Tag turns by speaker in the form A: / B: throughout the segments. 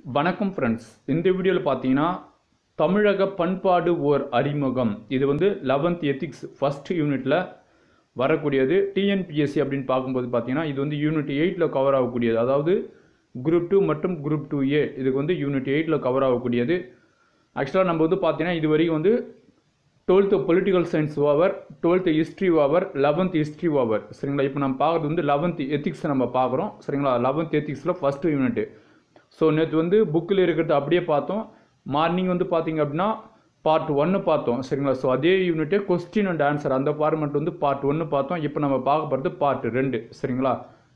A: வணக்கம் ஃப்ரெண்ட்ஸ் இந்த வீடியோவில் பார்த்தீங்கன்னா தமிழக பண்பாடு ஓர் அறிமுகம் இது வந்து லெவன்த் எத்திக்ஸ் ஃபர்ஸ்ட் யூனிட்டில் வரக்கூடியது டிஎன்பிஎஸ்சி அப்படின்னு பார்க்கும்போது பார்த்தீங்கன்னா இது வந்து யூனிட் எயிட்டில் கவர் ஆகக்கூடியது அதாவது குரூப் டூ மற்றும் குரூப் டூ ஏ இதுக்கு வந்து யூனிட் எயிட்டில் கவர் ஆகக்கூடியது ஆக்சுவலாக நம்ம வந்து பார்த்தீங்கன்னா இது வரைக்கும் வந்து twelfth political science over twelfth history over eleventh history over சரிங்களா இப்போ நம்ம பார்க்குறது வந்து லெவன்த் எத்திக்ஸ் நம்ம பார்க்குறோம் சரிங்களா லெவன்த் எத்திக்ஸில் ஃபஸ்ட்டு யூனிட் ஸோ நேற்று வந்து புக்கில் இருக்கிறது அப்படியே பார்த்தோம் மார்னிங் வந்து பார்த்தீங்க அப்படின்னா பார்ட் ஒன்று பார்த்தோம் சரிங்களா ஸோ அதே யூனிட்டே கொஸ்டின் அண்ட் ஆன்சர் அந்த ஃபார்மெட் வந்து பார்ட் ஒன்று பார்த்தோம் இப்போ நம்ம பார்க்க போகிறது பார்ட் ரெண்டு சரிங்களா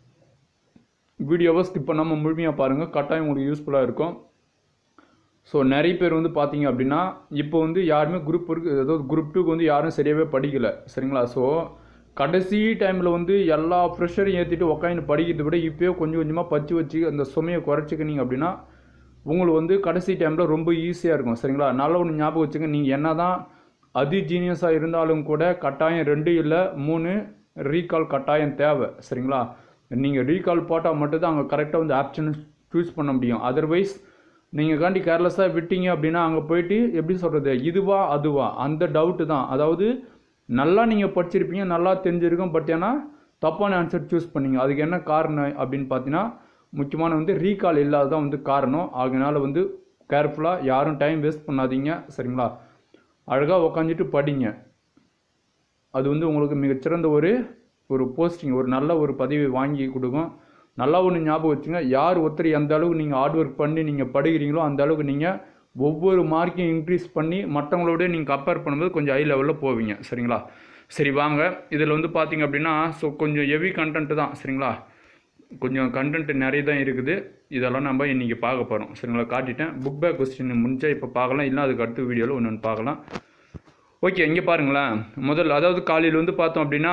A: வீடியோவை ஸ்கிப் பண்ணாமல் முழுமையாக பாருங்கள் கட்டாயம் உங்களுக்கு யூஸ்ஃபுல்லாக இருக்கும் ஸோ நிறைய பேர் வந்து பார்த்தீங்க அப்படின்னா இப்போ வந்து யாருமே குரூப் இருக்கு அதாவது குரூப் டூக்கு வந்து யாரும் சரியாகவே படிக்கலை சரிங்களா ஸோ கடைசி டைமில் வந்து எல்லா ப்ரெஷரையும் ஏற்றிட்டு உக்காந்து படிக்கிறத விட இப்போயே கொஞ்சம் கொஞ்சமாக பச்சு வச்சு அந்த சுமையை குறைச்சிக்கினீங்க அப்படின்னா உங்களுக்கு வந்து கடைசி டைமில் ரொம்ப ஈஸியாக இருக்கும் சரிங்களா நல்ல ஒன்று ஞாபகம் வச்சுங்க நீங்கள் என்ன தான் அதி ஜீனியஸாக இருந்தாலும் கூட கட்டாயம் ரெண்டு இல்லை மூணு ரீகால் கட்டாயம் தேவை சரிங்களா நீங்கள் ரீகால் போட்டால் மட்டும்தான் அங்கே கரெக்டாக வந்து ஆப்ஷன் சூஸ் பண்ண முடியும் அதர்வைஸ் நீங்கள் காண்டி கேர்லெஸ்ஸாக விட்டீங்க அப்படின்னா அங்கே போயிட்டு எப்படி சொல்கிறது இதுவா அதுவா அந்த டவுட்டு தான் அதாவது நல்லா நீங்கள் படிச்சிருப்பீங்க நல்லா தெரிஞ்சிருக்கும் பட் ஏன்னா தப்பான ஆன்சர் சூஸ் பண்ணீங்க அதுக்கு என்ன காரணம் அப்படின்னு பார்த்தீங்கன்னா முக்கியமான வந்து ரீகால் இல்லாததான் வந்து காரணம் அதனால வந்து கேர்ஃபுல்லாக யாரும் டைம் வேஸ்ட் பண்ணாதீங்க சரிங்களா அழகாக உக்காந்துட்டு படிங்க அது வந்து உங்களுக்கு மிகச்சிறந்த ஒரு ஒரு போஸ்டிங் ஒரு நல்ல ஒரு பதவி வாங்கி கொடுக்கும் நல்லா ஒன்று ஞாபகம் வச்சுங்க யார் ஒருத்தர் எந்த அளவுக்கு நீங்கள் ஹார்ட் ஒர்க் பண்ணி நீங்கள் படிக்கிறீங்களோ அந்த அளவுக்கு நீங்கள் ஒவ்வொரு மார்க்கையும் இன்க்ரீஸ் பண்ணி மற்றவங்களோட நீங்கள் கம்பேர் பண்ணும்போது கொஞ்சம் ஹை லெவலில் போவீங்க சரிங்களா சரி வாங்க இதில் வந்து பார்த்தீங்க அப்படின்னா ஸோ கொஞ்சம் ஹெவி கண்டென்ட் தான் சரிங்களா கொஞ்சம் கண்டென்ட் நிறைய தான் இருக்குது இதெல்லாம் நம்ம இன்றைக்கி பார்க்க போகிறோம் சரிங்களா காட்டிட்டேன் புக் பேக் கொஸ்டின் முடிஞ்சால் இப்போ பார்க்கலாம் இல்லை அதுக்கு அடுத்த வீடியோவில் ஒன்று ஒன்று பார்க்கலாம் ஓகே இங்கே பாருங்களேன் முதல் அதாவது காலையில் வந்து பார்த்தோம் அப்படின்னா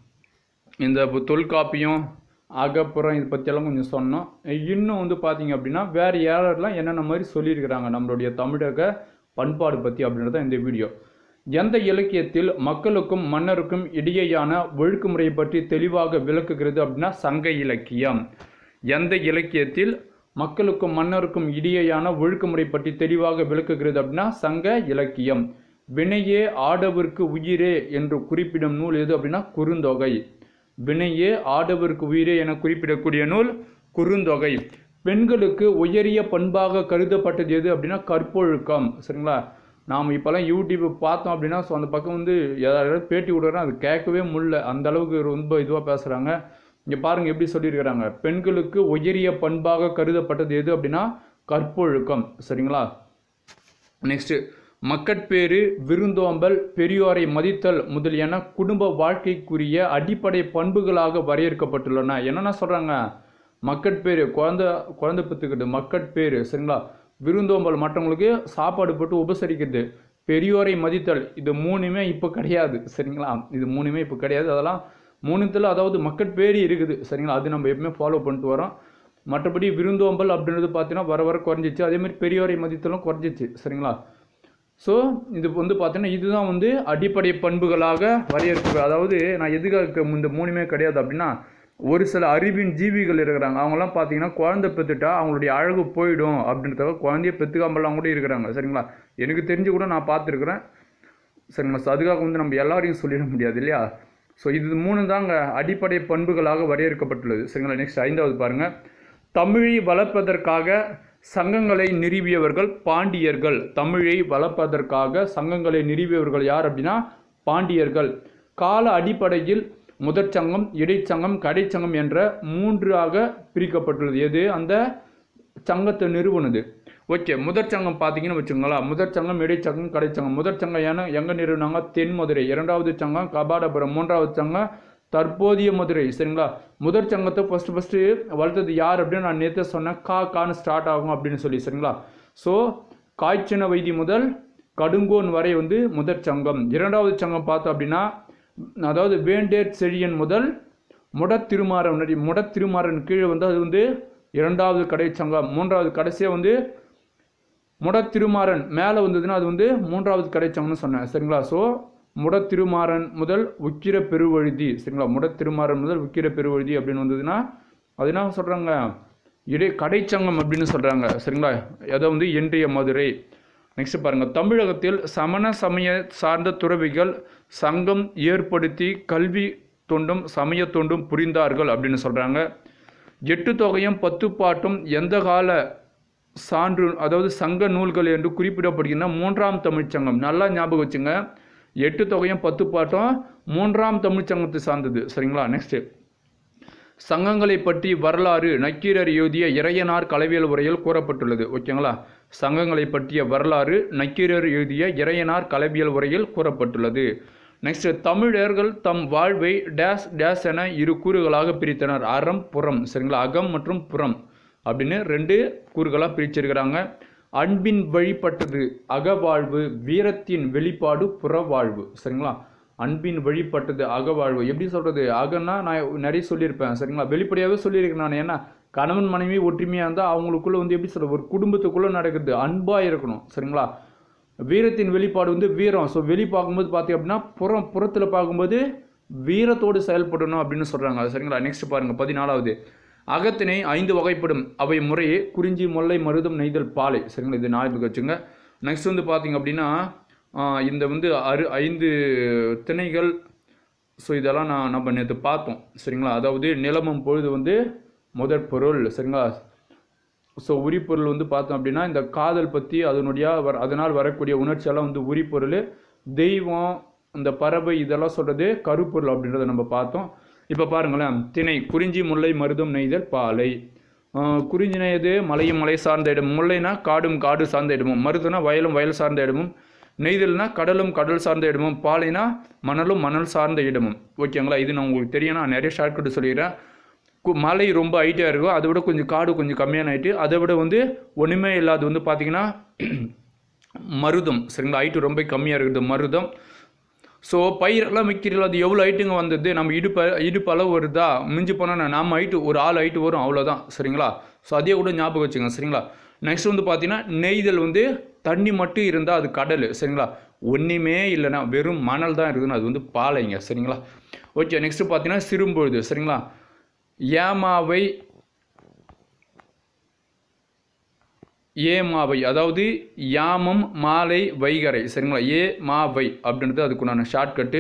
A: இந்த பு- தொல்காப்பியம் அகப்புறம் இது பற்றியெல்லாம் கொஞ்சம் சொன்னோம் இன்னும் வந்து பார்த்தீங்க அப்படின்னா வேறு யாரெல்லாம் என்னென்ன மாதிரி சொல்லியிருக்கிறாங்க நம்மளுடைய தமிழக பண்பாடு பற்றி அப்படின்றத இந்த வீடியோ எந்த இலக்கியத்தில் மக்களுக்கும் மன்னருக்கும் இடையேயான ஒழுக்குமுறை பற்றி தெளிவாக விளக்குகிறது அப்படின்னா சங்க இலக்கியம் எந்த இலக்கியத்தில் மக்களுக்கும் மன்னருக்கும் இடையேயான ஒழுக்குமுறை பற்றி தெளிவாக விளக்குகிறது அப்படின்னா சங்க இலக்கியம் வினையே ஆடவர்க்கு உயிரே என்று குறிப்பிடும் நூல் எது அப்படின்னா குறுந்தொகை வினையே ஆடவர்க்கு உயிரே என குறிப்பிடக்கூடிய நூல் குறுந்தொகை பெண்களுக்கு உயரிய பண்பாக கருதப்பட்டது எது அப்படின்னா கற்பொழுக்கம் சரிங்களா நாம் இப்போல்லாம் யூடியூப் பார்த்தோம் அப்படின்னா ஸோ அந்த பக்கம் வந்து யாராவது பேட்டி விடுறோம் அது கேட்கவே முடியல அந்த அளவுக்கு ரொம்ப இதுவாக பேசுகிறாங்க இங்கே பாருங்க எப்படி சொல்லியிருக்கிறாங்க பெண்களுக்கு உயரிய பண்பாக கருதப்பட்டது எது அப்படின்னா கற்பொழுக்கம் சரிங்களா நெக்ஸ்ட்டு மக்கட்பேறு விருந்தோம்பல் பெரியோரை மதித்தல் முதலியன குடும்ப வாழ்க்கைக்குரிய அடிப்படை பண்புகளாக வரையறுக்கப்பட்டுள்ளன என்னென்ன சொல்கிறாங்க மக்கட்பேறு குழந்த குழந்தை பெற்றுக்கிட்டு மக்கட்பேறு சரிங்களா விருந்தோம்பல் மற்றவங்களுக்கு சாப்பாடு போட்டு உபசரிக்கிறது பெரியோரை மதித்தல் இது மூணுமே இப்போ கிடையாது சரிங்களா இது மூணுமே இப்போ கிடையாது அதெல்லாம் மூணுத்தில் அதாவது மக்கட்பேறு இருக்குது சரிங்களா அது நம்ம எப்பவுமே ஃபாலோ பண்ணிட்டு வரோம் மற்றபடி விருந்தோம்பல் அப்படின்றது பார்த்தீங்கன்னா வர வர குறைஞ்சிச்சு அதே மாதிரி பெரியோரை மதித்தலும் குறைஞ்சிச்சு சரிங்களா ஸோ இது வந்து பார்த்தீங்கன்னா இதுதான் வந்து அடிப்படை பண்புகளாக வரையறுக்கு அதாவது நான் எதுக்காக இந்த மூணுமே கிடையாது அப்படின்னா ஒரு சில அறிவின் ஜீவிகள் இருக்கிறாங்க அவங்களாம் பார்த்தீங்கன்னா குழந்தை பெற்றுட்டா அவங்களுடைய அழகு போயிடும் அப்படின்றதுக்காக குழந்தைய பெற்றுக்காமலாம் கூட இருக்கிறாங்க சரிங்களா எனக்கு தெரிஞ்சு கூட நான் பார்த்துருக்குறேன் சரிங்களா ஸோ அதுக்காக வந்து நம்ம எல்லாரையும் சொல்லிட முடியாது இல்லையா ஸோ இது மூணு தாங்க அடிப்படை பண்புகளாக வரையறுக்கப்பட்டுள்ளது சரிங்களா நெக்ஸ்ட் ஐந்தாவது பாருங்க தமிழை வளர்ப்பதற்காக சங்கங்களை நிறுவியவர்கள் பாண்டியர்கள் தமிழை வளர்ப்பதற்காக சங்கங்களை நிறுவியவர்கள் யார் அப்படின்னா பாண்டியர்கள் கால அடிப்படையில் முதற் சங்கம் இடைச்சங்கம் கடைச்சங்கம் என்ற மூன்றாக பிரிக்கப்பட்டுள்ளது எது அந்த சங்கத்தை நிறுவனது ஓகே முதற் சங்கம் பார்த்தீங்கன்னு வச்சுக்கோங்களேன் முதற் சங்கம் இடைச்சங்கம் கடைச்சங்கம் முதற் சங்கம் ஏன்னா எங்கே நிறுவனாங்க தென் மதுரை இரண்டாவது சங்கம் கபாடபுரம் மூன்றாவது சங்கம் தற்போதைய மதுரை சரிங்களா முதற் சங்கத்தை ஃபஸ்ட்டு ஃபஸ்ட்டு வளர்த்தது யார் அப்படின்னு நான் நேற்று சொன்னேன் கா கான்னு ஸ்டார்ட் ஆகும் அப்படின்னு சொல்லி சரிங்களா ஸோ காய்ச்சன வைத்தி முதல் கடுங்கோன் வரை வந்து முதற் சங்கம் இரண்டாவது சங்கம் பார்த்தோம் அப்படின்னா அதாவது வேண்டேர் செழியன் முதல் முடத் திருமாறன் வரை- முடத் திருமாறன் கீழே வந்து அது வந்து இரண்டாவது கடை சங்கம் மூன்றாவது கடைசியாக வந்து முடத் திருமாறன் மேலே வந்ததுன்னா அது வந்து மூன்றாவது கடைச்சங்கம்னு சொன்னேன் சரிங்களா ஸோ முடத் திருமாறன் முதல் உக்கிர பெருவழுதி சரிங்களா முடத் திருமாறன் முதல் உக்கிர பெருவழுதி அப்படின்னு வந்ததுன்னா அது என்ன சொல்கிறாங்க இடை கடைச்சங்கம் அப்படின்னு சொல்கிறாங்க சரிங்களா அதை வந்து இன்றைய மதுரை நெக்ஸ்ட் பாருங்கள் தமிழகத்தில் சமண சமய சார்ந்த துறவிகள் சங்கம் ஏற்படுத்தி கல்வி தொண்டும் சமய தொண்டும் புரிந்தார்கள் அப்படின்னு சொல்கிறாங்க எட்டு தொகையும் பத்து பாட்டும் எந்த கால சான்று அதாவது சங்க நூல்கள் என்று குறிப்பிடப்படுகின்ற மூன்றாம் தமிழ்ச்சங்கம் நல்லா ஞாபகம் வச்சுங்க எட்டு தொகையும் பத்து பாட்டும் மூன்றாம் தமிழ்ச்சங்கத்தை சார்ந்தது சரிங்களா நெக்ஸ்ட்டு சங்கங்களை பற்றி வரலாறு நக்கீரர் எழுதிய இறையனார் கலவியல் உரையில் கூறப்பட்டுள்ளது ஓகேங்களா சங்கங்களை பற்றிய வரலாறு நக்கீரர் எழுதிய இறையனார் கலவியல் உரையில் கூறப்பட்டுள்ளது நெக்ஸ்ட் தமிழர்கள் தம் வாழ்வை டேஸ் டேஸ் என இரு கூறுகளாக பிரித்தனர் அறம் புறம் சரிங்களா அகம் மற்றும் புறம் அப்படின்னு ரெண்டு கூறுகளாக பிரிச்சிருக்கிறாங்க அன்பின் வழிபட்டது அகவாழ்வு வீரத்தின் வெளிப்பாடு புறவாழ்வு சரிங்களா அன்பின் வழிபட்டது அகவாழ்வு எப்படி சொல்கிறது அகன்னா நான் நிறைய சொல்லியிருப்பேன் சரிங்களா வெளிப்படையாகவே சொல்லியிருக்கேன் நான் ஏன்னா கணவன் மனைவி ஒற்றுமையாக இருந்தால் அவங்களுக்குள்ள வந்து எப்படி சொல்கிறது ஒரு குடும்பத்துக்குள்ளே நடக்குது அன்பாக இருக்கணும் சரிங்களா வீரத்தின் வெளிப்பாடு வந்து வீரம் ஸோ வெளி பார்க்கும்போது பார்த்தீங்க அப்படின்னா புறம் புறத்தில் பார்க்கும்போது வீரத்தோடு செயல்படணும் அப்படின்னு சொல்கிறாங்க சரிங்களா நெக்ஸ்ட் பாருங்கள் பதினாலாவது அகத்தினை ஐந்து வகைப்படும் அவை முறையே குறிஞ்சி முல்லை மருதம் நெய்தல் பாலை சரிங்களா இது ஞாபகம் வச்சுங்க நெக்ஸ்ட் வந்து பார்த்தீங்க அப்படின்னா ஆஹ் இந்த வந்து அறு ஐந்து திணைகள் ஸோ இதெல்லாம் நான் நம்ம நேற்று பார்த்தோம் சரிங்களா அதாவது நிலமும் பொழுது வந்து முதற் பொருள் சரிங்களா ஸோ உரிப்பொருள் வந்து பார்த்தோம் அப்படின்னா இந்த காதல் பற்றி அதனுடைய வர அதனால் வரக்கூடிய உணர்ச்சியெல்லாம் வந்து உரிப்பொருள் தெய்வம் இந்த பறவை இதெல்லாம் சொல்கிறது கருப்பொருள் அப்படின்றத நம்ம பார்த்தோம் இப்போ பாருங்களேன் திணை குறிஞ்சி முல்லை மருதம் நெய்தல் பாலை ஆஹ் குறிஞ்சினா எது மலையும் மலை சார்ந்த இடம் முல்லைனா காடும் காடு சார்ந்த இடமும் மருதம்னா வயலும் வயல் சார்ந்த இடமும் நெய்தல்னா கடலும் கடல் சார்ந்த இடமும் பாலைனா மணலும் மணல் சார்ந்த இடமும் ஓகேங்களா இது நான் உங்களுக்கு தெரியும் நான் நிறைய ஷார்ட்கட் சொல்லிடுறேன் கு- மலை ரொம்ப ஹைட்டாக இருக்கும் அதை விட கொஞ்சம் காடு கொஞ்சம் கம்மியான ஹைட்டு அதை விட வந்து ஒன்றுமே இல்லாத வந்து பார்த்தீங்கன்னா மருதம் சரிங்களா ஹைட்டு ரொம்ப கம்மியாக இருக்குது மருதம் ஸோ பயிரெல்லாம் வைக்கிறீங்களா அது எவ்வளோ ஹைட்டுங்க வந்தது நம்ம இடுப்பு இடுப்பு அளவு வருதா மிஞ்சி போனால் நம்ம ஹைட்டு ஒரு ஆள் ஹைட்டு வரும் அவ்வளோதான் சரிங்களா ஸோ அதே கூட ஞாபகம் வச்சுங்க சரிங்களா நெக்ஸ்ட் வந்து பார்த்தீங்கன்னா நெய்தல் வந்து தண்ணி மட்டும் இருந்தால் அது கடல் சரிங்களா ஒன்றுமே இல்லைன்னா வெறும் மணல் தான் இருக்குதுன்னு அது வந்து பாலைங்க சரிங்களா ஓகே நெக்ஸ்ட் பார்த்தீங்கன்னா சிறும்பொழுது சரிங்களா ஏமாவை ஏ மாவை அதாவது யாமம் மாலை வைகரை சரிங்களா ஏ மாவை அப்படின்றது அதுக்குண்டான ஷார்ட்கட்டு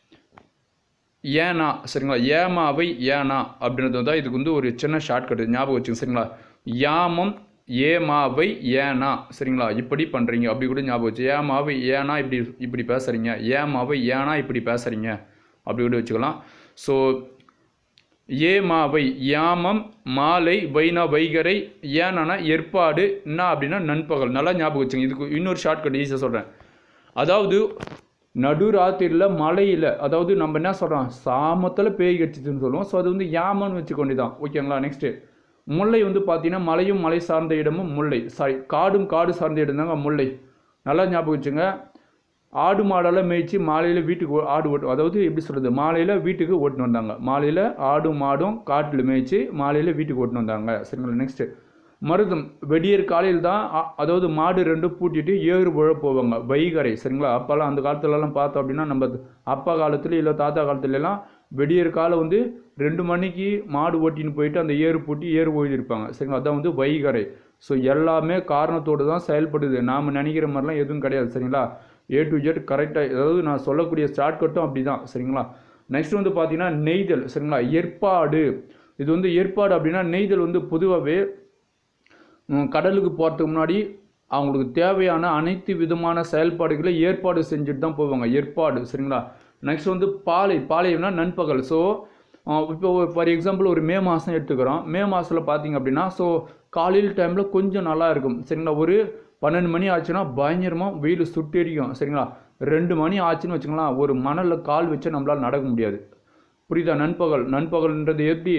A: ஏனா சரிங்களா ஏமாவை ஏனா அப்படின்றது தான் இதுக்கு வந்து ஒரு சின்ன ஷார்ட்கட் ஞாபகம் வச்சுங்க சரிங்களா யாமம் ஏமாவை ஏனா சரிங்களா இப்படி பண்ணுறீங்க அப்படி கூட ஞாபகம் வச்சு ஏமாவை ஏனா இப்படி இப்படி பேசுகிறீங்க ஏமாவை ஏனா இப்படி பேசுகிறீங்க அப்படி கூட வச்சுக்கலாம் ஸோ ஏமாவை யாமம் மாலை வைனா வைகரை ஏனானா ஏற்பாடு என்ன அப்படின்னா நண்பகல் நல்லா ஞாபகம் வச்சுங்க இதுக்கு இன்னொரு ஷார்ட்கட் ஈஸியாக சொல்கிறேன் அதாவது நடுராத்திரியில் மழையில் அதாவது நம்ம என்ன சொல்கிறோம் சாமத்தில் பேய் கடிச்சிச்சுன்னு சொல்லுவோம் ஸோ அது வந்து யாமன்னு வச்சுக்கொண்டு தான் ஓகேங்களா நெக்ஸ்ட்டு முல்லை வந்து பார்த்தீங்கன்னா மலையும் மலை சார்ந்த இடமும் முல்லை சாரி காடும் காடு சார்ந்த இடம் தாங்க முல்லை நல்லா ஞாபகம் வச்சுங்க ஆடு மாடெல்லாம் மேய்ச்சி மாலையில் வீட்டுக்கு ஓ- ஆடு ஓட்டு அதாவது எப்படி சொல்கிறது மாலையில் வீட்டுக்கு ஓட்டுன்னு வந்தாங்க மாலையில் ஆடும் மாடும் காட்டில் மேய்ச்சி மாலையில் வீட்டுக்கு ஓட்டுன்னு வந்தாங்க சரிங்களா நெக்ஸ்ட்டு மருதம் வெடியற் காலையில் தான் அ- அதாவது மாடு ரெண்டும் பூட்டிட்டு ஏறு உழ போவாங்க வைகரை சரிங்களா அப்போல்லாம் அந்த காலத்துலலாம் பார்த்தோம் அப்படின்னா நம்ம அப்பா காலத்துல இல்லை தாத்தா காலத்துல எல்லாம் வெடியற் காலம் வந்து ரெண்டு மணிக்கு மாடு ஓட்டின்னு போயிட்டு அந்த ஏறு பூட்டி ஏறு ஓய்திருப்பாங்க சரிங்களா அதான் வந்து வைகரை ஸோ எல்லாமே காரணத்தோடு தான் செயல்படுது நாம் நினைக்கிற மாதிரிலாம் எதுவும் கிடையாது சரிங்களா ஏ டு ஜெட் கரெக்டாக அதாவது நான் சொல்லக்கூடிய ஷார்ட்கட்டும் அப்படி தான் சரிங்களா நெக்ஸ்ட் வந்து பார்த்தீங்கன்னா நெய்தல் சரிங்களா ஏற்பாடு இது வந்து ஏற்பாடு அப்படின்னா நெய்தல் வந்து பொதுவாகவே உம், கடலுக்கு போகிறதுக்கு முன்னாடி அவங்களுக்கு தேவையான அனைத்து விதமான செயல்பாடுகளை ஏற்பாடு செஞ்சுட்டு தான் போவாங்க ஏற்பாடு சரிங்களா நெக்ஸ்ட் வந்து பாலை பாலைனா நண்பகல் ஸோ இப்போ ஃபார் எக்ஸாம்பிள் ஒரு மே மாதம் எடுத்துக்கிறோம் மே மாதத்தில் பார்த்தீங்க அப்படின்னா ஸோ காலையில் டைமில் கொஞ்சம் நல்லா இருக்கும் சரிங்களா ஒரு பன்னெண்டு மணி ஆச்சுன்னா பயங்கரமாக வெயில் சுட்டெரிக்கும் சரிங்களா ரெண்டு மணி ஆச்சுன்னு வச்சுங்களேன் ஒரு மணலில் கால் வச்சு நம்மளால் நடக்க முடியாது புரியுதா நண்பகல் நண்பகல்ன்றது எப்படி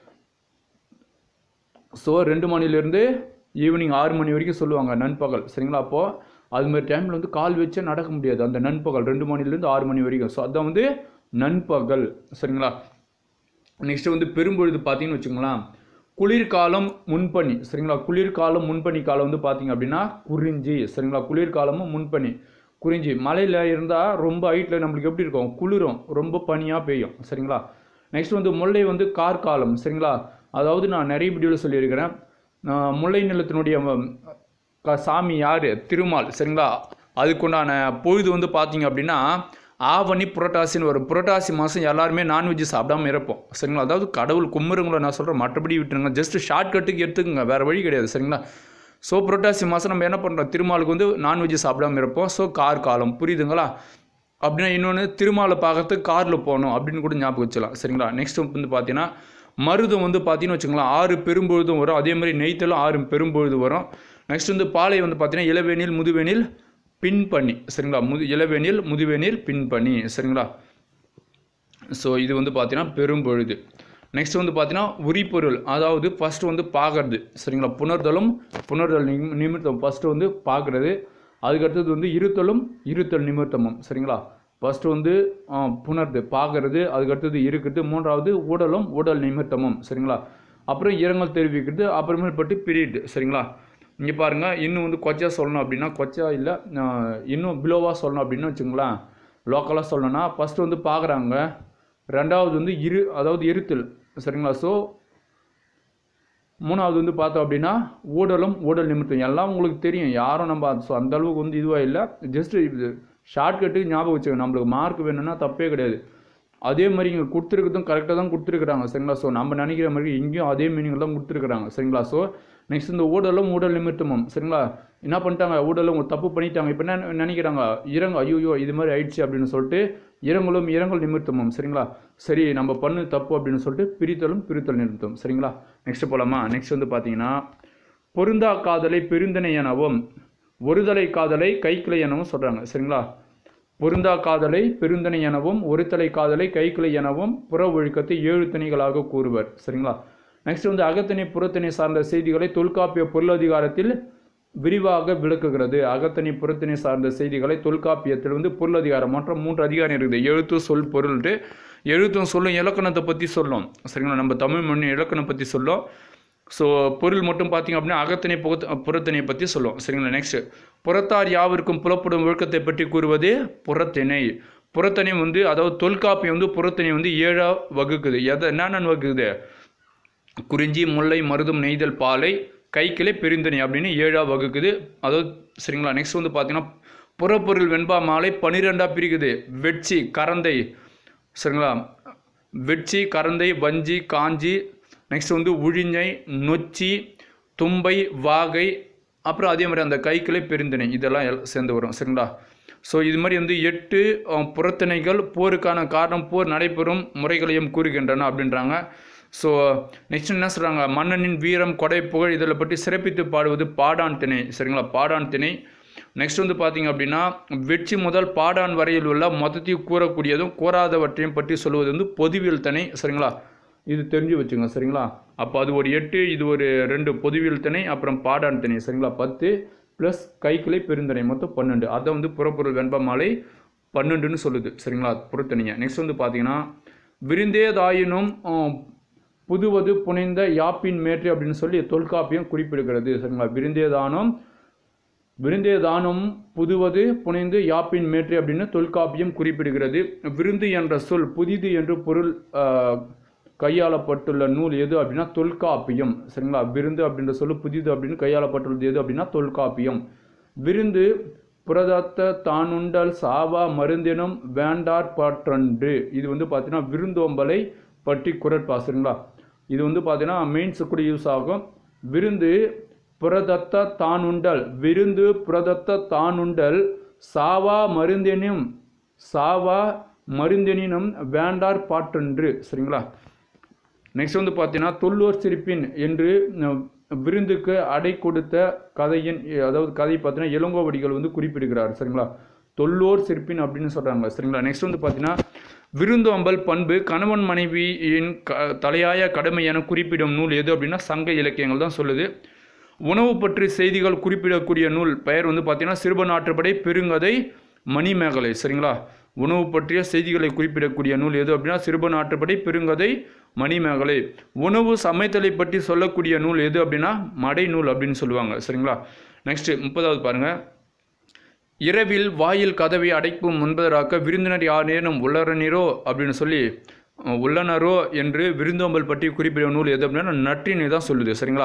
A: ஸோ ரெண்டு மணிலேருந்து ஈவினிங் ஆறு மணி வரைக்கும் சொல்லுவாங்க நண்பகல் சரிங்களா அப்போது அதுமாதிரி டைமில் வந்து கால் வச்சே நடக்க முடியாது அந்த நண்பகல் ரெண்டு மணிலேருந்து ஆறு மணி வரைக்கும் ஸோ அதான் வந்து நண்பகல் சரிங்களா நெக்ஸ்ட்டு வந்து பெரும்பொழுது பார்த்தீங்கன்னு வச்சுங்களேன் குளிர்காலம் முன்பனி சரிங்களா குளிர்காலம் முன்பனி காலம் வந்து பார்த்தீங்க அப்படின்னா குறிஞ்சி சரிங்களா குளிர்காலமும் முன்பனி குறிஞ்சி மலையில் இருந்தால் ரொம்ப ஹைட்டில் நம்மளுக்கு எப்படி இருக்கும் குளிரும் ரொம்ப பனியாக பெய்யும் சரிங்களா நெக்ஸ்ட் வந்து முல்லை வந்து கார்காலம் சரிங்களா அதாவது நான் நிறைய வீடியோவில் சொல்லியிருக்கிறேன் ஆஹ் முல்லை நிலத்தினுடைய ம், க- சாமி யார் திருமால் சரிங்களா அதுக்குண்டான பொழுது வந்து பார்த்தீங்க அப்படின்னா ஆவணி புரட்டாசின்னு வரும் புரட்டாசி மாதம் எல்லாருமே நான்வெஜ் சாப்பிடாம இருப்போம் சரிங்களா அதாவது கடவுள் கும்பிடுங்கள நான் சொல்கிறேன் மற்றபடி விட்டுருங்க ஜஸ்ட் ஷார்ட்கட்டுக்கு எடுத்துக்கோங்க வேறு வழி கிடையாது சரிங்களா ஸோ புரட்டாசி மாதம் நம்ம என்ன பண்ணுறோம் திருமாலுக்கு வந்து நான்வெஜ் சாப்பிடாம இருப்போம் ஸோ கார் காலம் புரியுதுங்களா அப்படின்னா இன்னொன்று திருமாலை பார்க்கறதுக்கு காரில் போகணும் அப்படின்னு கூட ஞாபகம் வச்சுக்கலாம் சரிங்களா நெக்ஸ்ட் வந்து பார்த்தீங்கன்னா மருதம் வந்து பார்த்தீங்கன்னு வச்சுக்கலாம் ஆறு பெரும்பொழுதும் வரும் அதே மாதிரி நெய்த்தலும் ஆறு பெரும்பொழுது வரும் நெக்ஸ்ட் வந்து பாலை வந்து பார்த்தீங்கன்னா இளவேனில் முதுவேனில் பின்பணி சரிங்களா முது இளவேனில் முதுவேனில் பின்பணி சரிங்களா ஸோ இது வந்து பார்த்தீங்கன்னா பெரும்பொழுது நெக்ஸ்ட் வந்து பார்த்தீங்கன்னா உரிப்பொருள் அதாவது ஃபஸ்ட்டு வந்து பார்க்கறது சரிங்களா புணர்தலும் புணர்தல் நிமி- நிமித்தம் ஃபஸ்ட்டு வந்து பார்க்குறது அதுக்கடுத்தது வந்து இருத்தலும் இருத்தல் நிமித்தமும் சரிங்களா ஃபஸ்ட்டு வந்து ஆ, புணர்து பார்க்கறது அதுக்கடுத்தது இருக்கிறது மூன்றாவது உடலும் உடல் நிமித்தமும் சரிங்களா அப்புறம் இரங்கல் தெரிவிக்கிறது அப்புறமேல்பட்டு பீரியட் சரிங்களா இங்கே பாருங்கள் இன்னும் வந்து கொச்சா சொல்லணும் அப்படின்னா கொச்சா இல்லை இன்னும் பிலோவாக சொல்லணும் அப்படின்னு வச்சுங்களேன் லோக்கலாக சொல்லணும்னா ஃபஸ்ட்டு வந்து பார்க்குறாங்க ரெண்டாவது வந்து இரு அதாவது இருத்தல் சரிங்களா ஸோ மூணாவது வந்து பார்த்தோம் அப்படின்னா ஊடலும் ஊடல் நிமித்தம் எல்லாம் உங்களுக்கு தெரியும் யாரும் நம்ம அது- so அந்த அளவுக்கு வந்து இதுவாக இல்லை ஜஸ்ட் இது ஷார்ட்கட்டுக்கு ஞாபகம் வச்சுக்கோங்க நம்மளுக்கு மார்க் வேணும்னா தப்பே கிடையாது அதே மாதிரி இங்கே கொடுத்துருக்கிறதும் கரெக்டாக தான் கொடுத்துருக்குறாங்க சரிங்களா ஸோ நம்ம நினைக்கிற மாதிரி இங்கேயும் அதே மீனிங் தான் கொடுத்துருக்குறாங்க சரிங்களா ஸோ நெக்ஸ்ட் இந்த ஊடலும் ஊடல் நிமித்தமும் சரிங்களா என்ன பண்ணிட்டாங்க ஊடலும் தப்பு பண்ணிட்டாங்க இப்போ என்ன நினைக்கிறாங்க இறங்க ஐயோ இது மாதிரி ஆயிடுச்சு அப்படின்னு சொல்லிட்டு இரங்கலும் இரங்கல் நிமித்தமும் சரிங்களா சரி நம்ம பண்ணு தப்பு அப்படின்னு சொல்லிட்டு பிரித்தலும் பிரித்தல் நிமித்தம் சரிங்களா நெக்ஸ்ட் போலாமா நெக்ஸ்ட் வந்து பார்த்தீங்கன்னா பொருந்தா காதலை பெருந்தனை எனவும் ஒருதலை காதலை கைக்கிளை எனவும் சொல்கிறாங்க சரிங்களா பொருந்தா காதலை பெருந்தனை எனவும் ஒருதலை காதலை கைக்கிளை எனவும் புற ஒழுக்கத்தை ஏழு தனிகளாக கூறுவர் சரிங்களா நெக்ஸ்ட் வந்து அகத்தனை புறத்தனை சார்ந்த செய்திகளை தொல்காப்பிய பொருளதிகாரத்தில் விரிவாக விளக்குகிறது அகத்தனி புறத்தனை சார்ந்த செய்திகளை தொல்காப்பியத்தில் வந்து பொருளதிகாரம் மற்றும் மூன்று அதிகாரம் இருக்குது எழுத்து சொல் பொருள்ட்டு எழுத்தும் சொல்லும் இலக்கணத்தை பற்றி சொல்லும் சரிங்களா நம்ம தமிழ் மொழி இலக்கணம் பற்றி சொல்லும் ஸோ பொருள் மட்டும் பார்த்தீங்க அப்படின்னா அகத்தினை புகத் புறத்தினை பற்றி சொல்லும் சரிங்களா நெக்ஸ்ட் புறத்தார் யாவிற்கும் புலப்படும் ஒழுக்கத்தை பற்றி கூறுவது புறத்திணை புறத்திணை வந்து அதாவது தொல்காப்பியம் வந்து புறத்திணை வந்து ஏழா வகுக்குது எதை என்னென்ன வகுக்குது குறிஞ்சி முல்லை மருதம் நெய்தல் பாலை கைக்கிளை பெருந்தனி அப்படின்னு ஏழா வகுக்குது அதாவது சரிங்களா நெக்ஸ்ட் வந்து பார்த்தீங்கன்னா புறப்பொருள் வெண்பா மாலை பன்னிரெண்டாக பிரிக்குது வெட்சி கரந்தை சரிங்களா வெட்சி கரந்தை வஞ்சி காஞ்சி நெக்ஸ்ட் வந்து உழிஞை நொச்சி தும்பை வாகை அப்புறம் அதே மாதிரி அந்த கைக்கிளை பெருந்திணை இதெல்லாம் எல் சேர்ந்து வரும் சரிங்களா ஸோ இது மாதிரி வந்து எட்டு அஹ், புறத்திணைகள் போருக்கான காரணம் போர் நடைபெறும் முறைகளையும் கூறுகின்றன அப்படின்றாங்க ஸோ நெக்ஸ்ட் என்ன சொல்கிறாங்க மன்னனின் வீரம் கொடை புகழ் இதில் பற்றி சிறப்பித்து பாடுவது பாடான் திணை சரிங்களா பாடான் திணை நெக்ஸ்ட் வந்து பார்த்தீங்க அப்படின்னா வெற்றி முதல் பாடான் வரையில் உள்ள மொத்தத்தையும் கூறக்கூடியதும் கூறாதவற்றையும் பற்றி சொல்வது வந்து பொதுவியல் திணை சரிங்களா இது தெரிஞ்சு வச்சுங்க சரிங்களா அப்போ அது ஒரு எட்டு இது ஒரு ரெண்டு பொதுவியல் திணை அப்புறம் பாடான் திணை சரிங்களா பத்து ப்ளஸ் கைக்கிளை பெருந்திணை மொத்தம் பன்னெண்டு அதை வந்து புறப்பொருள் வெண்ப மாலை பன்னெண்டுன்னு சொல்லுது சரிங்களா புறத்தணிங்க நெக்ஸ்ட் வந்து பார்த்தீங்கன்னா விருந்தேதாயினும் ஆம், புதுவது புனைந்த யாப்பின் மேற்று அப்படின்னு சொல்லி தொல்காப்பியம் குறிப்பிடுகிறது சரிங்களா விருந்தேதானம் விருந்தேதானம் புதுவது புனைந்து யாப்பின் மேற்று அப்படின்னு தொல்காப்பியம் குறிப்பிடுகிறது விருந்து என்ற சொல் புதிது என்று பொருள் ஆஹ், கையாளப்பட்டுள்ள நூல் எது அப்படின்னா தொல்காப்பியம் சரிங்களா விருந்து அப்படின்ற சொல்லு புதிது அப்படின்னு கையாளப்பட்டுள்ளது எது அப்படின்னா தொல்காப்பியம் விருந்து புரதத்த தானுண்டல் சாவா மருந்தினும் வேண்டார் பாற்றன்று இது வந்து பார்த்தீங்கன்னா விருந்தோம்பலை பற்றி குரட்பா சரிங்களா இது வந்து பார்த்தீங்கன்னா மெயின்ஸ் கூட யூஸ் ஆகும் விருந்து புரதத்த தானுண்டல் விருந்து புரதத்த தானுண்டல் சாவா மருந்தினும் சாவா மருந்தினும் வேண்டார் பாற்றன்று சரிங்களா நெக்ஸ்ட் வந்து பார்த்தீங்கன்னா தொல்லூர் சிரிப்பின் என்று அஹ், விருந்துக்கு அடை கொடுத்த கதையின் அதாவது கதை பார்த்தீங்கன்னா இளங்கோவடிகள் வந்து குறிப்பிடுகிறார் சரிங்களா தொல்லோர் சிற்பின் அப்படின்னு சொல்கிறாங்க சரிங்களா நெக்ஸ்ட் வந்து பார்த்தீங்கன்னா விருந்தோம்பல் பண்பு கணவன் மனைவியின் க தலையாய கடமை என குறிப்பிடும் நூல் எது அப்படின்னா சங்க இலக்கியங்கள் தான் சொல்லுது உணவு பற்றி செய்திகள் குறிப்பிடக்கூடிய நூல் பெயர் வந்து பார்த்தீங்கன்னா சிறுபநாற்றுப்படை பெருங்கதை மணிமேகலை சரிங்களா உணவு பற்றிய செய்திகளை குறிப்பிடக்கூடிய நூல் எது அப்படின்னா சிறுபநாற்றுப்படை பெருங்கதை மணிமேகலை உணவு சமைத்தலை பற்றி சொல்லக்கூடிய நூல் எது அப்படின்னா மடை நூல் அப்படின்னு சொல்லுவாங்க சரிங்களா நெக்ஸ்ட் முப்பதாவது பாருங்கள் இரவில் வாயில் கதவை அடைக்கும் முன்பதராக விருந்தினர் யாரேனும் உள்ளரனரோ அப்படின்னு சொல்லி அஹ், உள்ளனரோ என்று விருந்தோம்பல் பற்றி குறிப்பிடும் நூல் எது அப்படின்னா நற்றினை தான் சொல்லுது சரிங்களா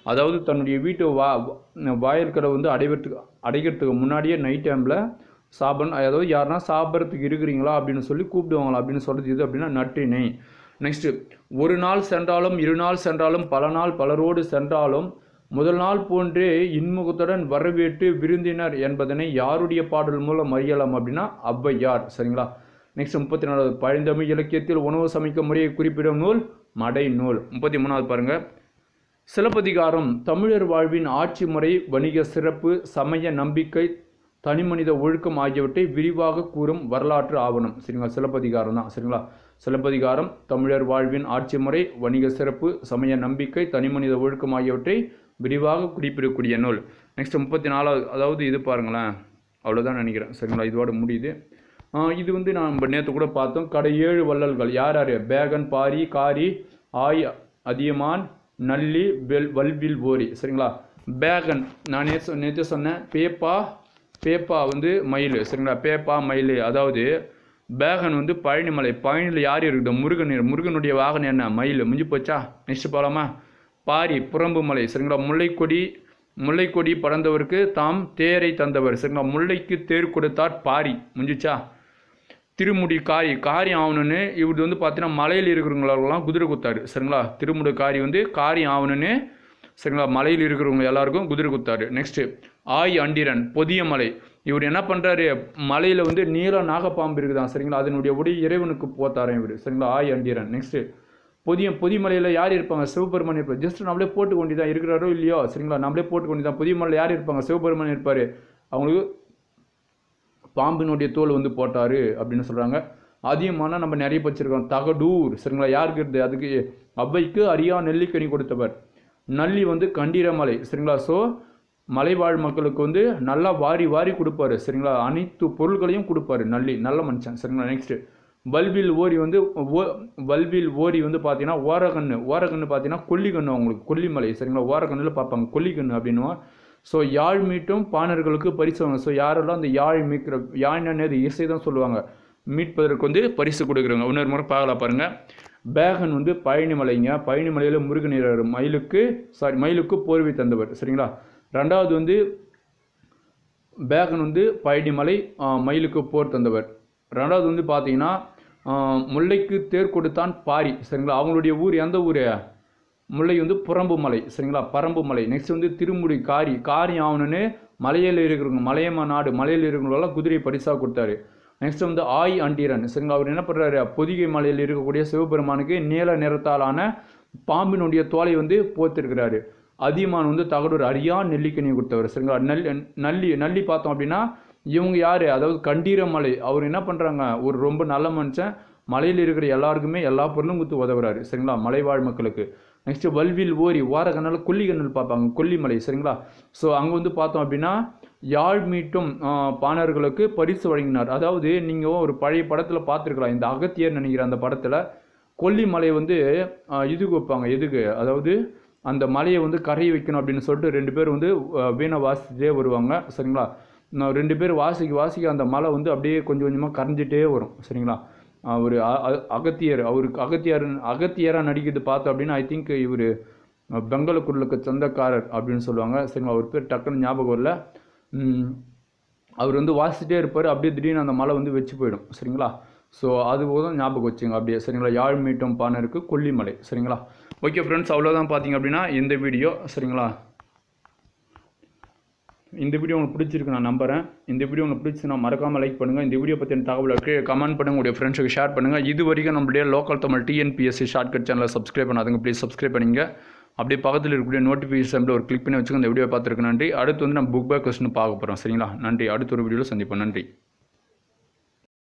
A: அதாவது தன்னுடைய வீட்டு வா வாயிற்கரை வந்து அடைவதுக்கு அடைக்கிறதுக்கு முன்னாடியே நைட் டைமில் சாபன் அதாவது யாருன்னா சாப்பிட்றதுக்கு இருக்கிறீங்களா அப்படின்னு சொல்லி கூப்பிடுவாங்களா அப்படின்னு சொல்கிறது இது அப்படின்னா நற்றினை நெக்ஸ்ட்டு ஒரு நாள் சென்றாலும் இரு நாள் சென்றாலும் பல நாள் பலரோடு சென்றாலும் முதல் நாள் போன்றே இன்முகத்துடன் வரவேற்று விருந்தினர் என்பதனை யாருடைய பாடல் மூலம் அறியலாம் அப்படின்னா ஔவையார் சரிங்களா நெக்ஸ்ட் முப்பத்தி நாலாவது பழந்தமிழ் இலக்கியத்தில் உணவு சமைக்கும் முறையை குறிப்பிடும் நூல் மடை நூல் முப்பத்தி மூணாவது பாருங்க சிலப்பதிகாரம் தமிழர் வாழ்வின் ஆட்சி முறை வணிக சிறப்பு சமய நம்பிக்கை தனிமனித ஒழுக்கம் ஆகியவற்றை விரிவாக கூறும் வரலாற்று ஆவணம் சரிங்களா சிலப்பதிகாரம் தான் சரிங்களா சிலப்பதிகாரம் தமிழர் வாழ்வின் ஆட்சி முறை வணிக சிறப்பு சமய நம்பிக்கை தனிமனித ஒழுக்கம் ஆகியவற்றை விரிவாக குறிப்பிடக்கூடிய நூல் நெக்ஸ்ட் முப்பத்தி நாலாவது அதாவது இது பாருங்களேன் அவ்வளோதான் நினைக்கிறேன் சரிங்களா இதோட முடியுது ஆஹ் இது வந்து நம்ம நேற்று கூட பார்த்தோம் கடை ஏழு வள்ளல்கள் யார் யார் பேகன் பாரி காரி ஆய் அதியமான் நல்லி வெல் வல்வில் ஓரி சரிங்களா பேகன் நான் நேற்று நேற்று சொன்னேன் பேப்பா பேப்பா வந்து மயில் சரிங்களா பேப்பா மயில் அதாவது பேகன் வந்து பழனிமலை பழனியில் யார் இருக்குது முருகன் முருகனுடைய வாகனம் என்ன மயில் முடிஞ்சு போச்சா நெக்ஸ்ட் போகலாமா பாரி புறம்பு மலை சரிங்களா முல்லைக்கொடி முல்லைக்கொடி பறந்தவருக்கு தாம் தேரை தந்தவர் சரிங்களா முல்லைக்கு தேர் கொடுத்தார் பாரி முடிஞ்சுச்சா திருமுடி காரி காரி ஆகணுன்னு இவர் வந்து பார்த்தீங்கன்னா மலையில் இருக்கிறவங்களெல்லாம் குதிரை குத்தாரு சரிங்களா திருமுடி காரி வந்து காரி ஆகணுன்னு சரிங்களா மலையில் இருக்கிறவங்க எல்லாருக்கும் குதிரை குத்தாரு நெக்ஸ்ட்டு ஆய் அண்டிரன் பொதிய மலை இவர் என்ன பண்ணுறாரு மலையில் வந்து நீல நாகப்பாம்பு இருக்குதான் சரிங்களா அதனுடைய உடைய இறைவனுக்கு போத்தாரன் இவர் சரிங்களா ஆய் அண்டிரன் நெக்ஸ்ட்டு பொதிய பொதிமலையில் யார் இருப்பாங்க சிவபெருமான் இருப்பார் ஜஸ்ட் நம்மளே போட்டு கொண்டு தான் இருக்கிறாரோ இல்லையோ சரிங்களா நம்மளே போட்டு கொண்டு தான் பொதிமலையில் யார் இருப்பாங்க சிவபெருமான் இருப்பார் அவங்களுக்கு பாம்பினுடைய தோல் வந்து போட்டார் அப்படின்னு சொல்கிறாங்க அதிகமான நம்ம நிறைய படிச்சிருக்கோம் தகடூர் சரிங்களா யாருக்கு இருந்து அதுக்கு அவ்வைக்கு அரியா நெல்லிக்கனி கொடுத்தவர் நல்லி வந்து கண்டீரமலை சரிங்களா ஸோ மலைவாழ் மக்களுக்கு வந்து நல்லா வாரி வாரி கொடுப்பாரு சரிங்களா அனைத்து பொருட்களையும் கொடுப்பாரு நல்லி நல்ல மனுஷன் சரிங்களா நெக்ஸ்ட்டு வல்வில் ஓரி வந்து ஓ வல்வில் ஓரி வந்து பார்த்தீங்கன்னா ஓரகண்ணு ஓரகண்ணு பார்த்தீங்கன்னா கொல்லிக்கண்ணு அவங்களுக்கு கொல்லிமலை சரிங்களா ஓரகண்ணில் பார்ப்பாங்க கொல்லிக்கண்ணு அப்படின்னுவோம் ஸோ யாழ் மீட்டும் பாணர்களுக்கு பரிசு வாங்க ஸோ யாரெல்லாம் அந்த யாழ் மீட்கிற யாழ்னது இசை தான் சொல்லுவாங்க மீட்பதற்கு வந்து பரிசு கொடுக்குறாங்க இன்னொரு முறை பார்க்கலாம் பாருங்க பேகன் வந்து பழனிமலைங்க பழனிமலையில் முருகன் இருக்காரு மயிலுக்கு சாரி மயிலுக்கு போர்வை தந்தவர் சரிங்களா ரெண்டாவது வந்து பேகன் வந்து பழனிமலை ஆ, மயிலுக்கு போர் தந்தவர் ரெண்டாவது வந்து பார்த்தீங்கன்னா ஆ, முல்லைக்கு தேர் கொடுத்தான் பாரி சரிங்களா அவங்களுடைய ஊர் எந்த ஊர் முல்லை வந்து புறம்பு மலை சரிங்களா பரம்பு மலை நெக்ஸ்ட் வந்து திருமுடி காரி காரி ஆவணுன்னு மலையில் இருக்கிறவங்க மலையம்மா நாடு மலையில் இருக்கிறவங்களெல்லாம் குதிரை பரிசாக கொடுத்தாரு நெக்ஸ்ட் வந்து ஆய் அண்டீரன் சரிங்களா அவர் என்ன பண்ணுறாரு பொதிகை மலையில் இருக்கக்கூடிய சிவபெருமானுக்கு நீல நிறத்தாலான பாம்பினுடைய தோலை வந்து போத்திருக்கிறாரு அதியமான் வந்து தகடூர் அரியா நெல்லிக்கனி கொடுத்தவர் சரிங்களா நெல் நல்லி நல்லி பார்த்தோம் அப்படின்னா இவங்க யார் அதாவது கண்டீரமலை அவர் என்ன பண்ணுறாங்க ஒரு ரொம்ப நல்ல மனுஷன் மலையில் இருக்கிற எல்லாருக்குமே எல்லா பொருளும் கொடுத்து உதவுறாரு சரிங்களா மலைவாழ் மக்களுக்கு நெக்ஸ்ட் வல்வில் ஓரி ஓரகண்ணால் கொல்லிக்கண்ணல் பார்ப்பாங்க கொல்லிமலை சரிங்களா ஸோ அங்கே வந்து பார்த்தோம் அப்படின்னா யாழ் மீட்டும் ஆஹ், பாணர்களுக்கு பரிசு வழங்கினார் அதாவது நீங்கள் ஒரு பழைய படத்தில் பார்த்துருக்கலாம் இந்த அகத்தியர் நினைக்கிற அந்த படத்தில் கொல்லிமலை வந்து ஆஹ், இதுக்கு வைப்பாங்க எதுக்கு அதாவது அந்த மலையை வந்து கரையை வைக்கணும் அப்படின்னு சொல்லிட்டு ரெண்டு பேர் வந்து ஆஹ், வீணை வாசிச்சுட்டே வருவாங்க சரிங்களா நான் ரெண்டு பேர் வாசிக்க வாசிக்க அந்த மலை வந்து அப்படியே கொஞ்சம் கொஞ்சமாக கரைஞ்சிட்டே வரும் சரிங்களா அவர் அகத்தியர் அவருக்கு அகத்தியர் அகத்தியராக நடிக்கிறது பார்த்தோம் அப்படின்னா ஐ திங்க் இவர் பெங்களக்குருளுக்கு சொந்தக்காரர் அப்படின்னு சொல்லுவாங்க சரிங்களா அவர் பேர் டக்குன்னு ஞாபகம் வரல ம், அவர் வந்து வாசிச்சிட்டே இருப்பார் அப்படியே திடீர்னு அந்த மலை வந்து வச்சு போயிடும் சரிங்களா ஸோ அது போதும் ஞாபகம் வச்சுங்க அப்படியே சரிங்களா யாழ் மீட்டும் பானருக்கு கொல்லிமலை சரிங்களா ஓகே ஃப்ரெண்ட்ஸ் அவ்வளோதான் பார்த்தீங்க அப்படின்னா இந்த வீடியோ சரிங்களா இந்த வீடியோ உங்களுக்கு பிடிச்சிருக்கு நான் நம்புறேன் இந்த வீடியோ உங்களுக்கு பிடிச்சுன்னா மறக்காமல் லைக் பண்ணுங்கள் இந்த வீடியோ பற்றின தகவலுக்கு கமெண்ட் பண்ணுங்க உங்களுடைய ஃப்ரெண்ட்ஸுக்கு ஷேர் பண்ணுங்கள் இது வரைக்கும் நம்மளுடைய லோக்கல் தமிழ் டிஎன்பிஎஸ்சி ஷார்ட்கட் சேனலை சப்ஸ்கிரைப் பண்ணாதுங்க ப்ளீஸ் சப்ஸ்கிரைப் பண்ணிங்க அப்படியே பக்கத்தில் இருக்கக்கூடிய நோட்டிஃபிகேஷனில் ஒரு கிளிக் பண்ணி வச்சுக்கோங்க இந்த வீடியோ பார்த்துருக்கு நன்றி அடுத்து வந்து நம்ம புக் பேக் கொஸ்டின் பார்க்க போகிறோம் சரிங்களா நன்றி அடுத்த ஒரு வீடியோவில் சந்திப்போம் நன்றி